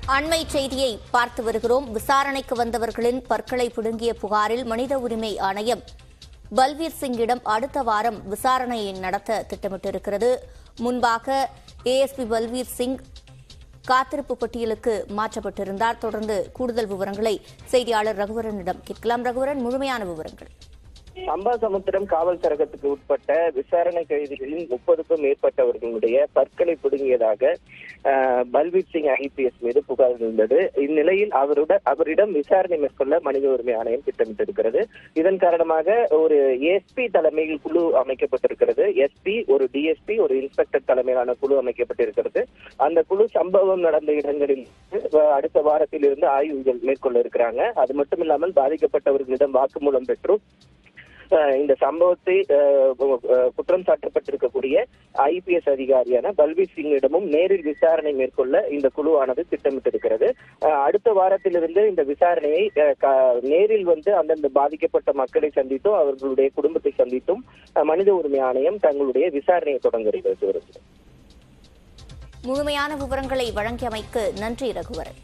அண்மை செய்தியை பார்த்து வருகிறோம் விசாரணைக்கு வந்தவர்களின் பற்களை பிடுங்கிய புகாரில் மனித உரிமை ஆணையம் பல்வீர் சிங்கிடம் அடுத்த வாரம் விசாரணையை நடத்த திட்டமிட்டிருக்கிறது முன்பாக ஏஎஸ்பி பல்வீர் சிங் காத்திருப்பு பட்டியலுக்கு மாற்றப்பட்டிருந்தார் தொடர்ந்து கூடுதல் விவரங்களை செய்தியாளர் ரகுவரனிடம் கேட்கலாம் ரகுவரன் முழுமையான விவரங்கள் சம்பா சமுத்திரம் காவல் சரகத்துக்கு உட்பட்ட விசாரணை கைதிகளில் முப்பதுக்கும் மேற்பட்டவர்களுடைய பற்களை பிடுங்கியதாக அஹ், பல்வீர் சிங் ஐபிஎஸ் மீது புகார் இருந்தது இந்நிலையில் அவருடன் அவரிடம் விசாரணை மேற்கொள்ள மனித உரிமை ஆணையம் திட்டமிட்டிருக்கிறது இதன் காரணமாக ஒரு எஸ்பி தலைமையில் குழு அமைக்கப்பட்டிருக்கிறது எஸ்பி ஒரு டிஎஸ்பி ஒரு இன்ஸ்பெக்டர் தலைமையிலான குழு அமைக்கப்பட்டிருக்கிறது அந்த குழு சம்பவம் நடந்த இடங்களில் அஹ், அடுத்த வாரத்தில் இருந்து ஆய்வுகள் மேற்கொள்ள இருக்கிறாங்க அது மட்டும் இல்லாமல் பாதிக்கப்பட்டவர்களிடம் வாக்குமூலம் பெற்றும் அஹ் இந்த சம்பவத்தை அஹ், அஹ், குற்றம் சாட்டப்பட்டிருக்கக்கூடிய ஐபிஎஸ் அதிகாரியான பல்பீர் சிங்கிடமும் நேரில் விசாரணை மேற்கொள்ள இந்த குழுவானது திட்டமிட்டிருக்கிறது அஹ், அடுத்த வாரத்திலிருந்து இந்த விசாரணையை அஹ், க- நேரில் வந்து அந்தந்த பாதிக்கப்பட்ட மக்களை சந்தித்தும் அவர்களுடைய குடும்பத்தை சந்தித்தும் அஹ், மனித உரிமை ஆணையம் தங்களுடைய விசாரணையை தொடங்குகிறது முழுமையான விவரங்களை வழங்கியமைக்கு நன்றி ரகுவரன்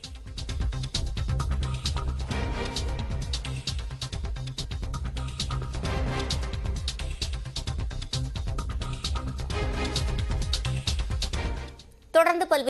தொடர்ந்து பல்வேறு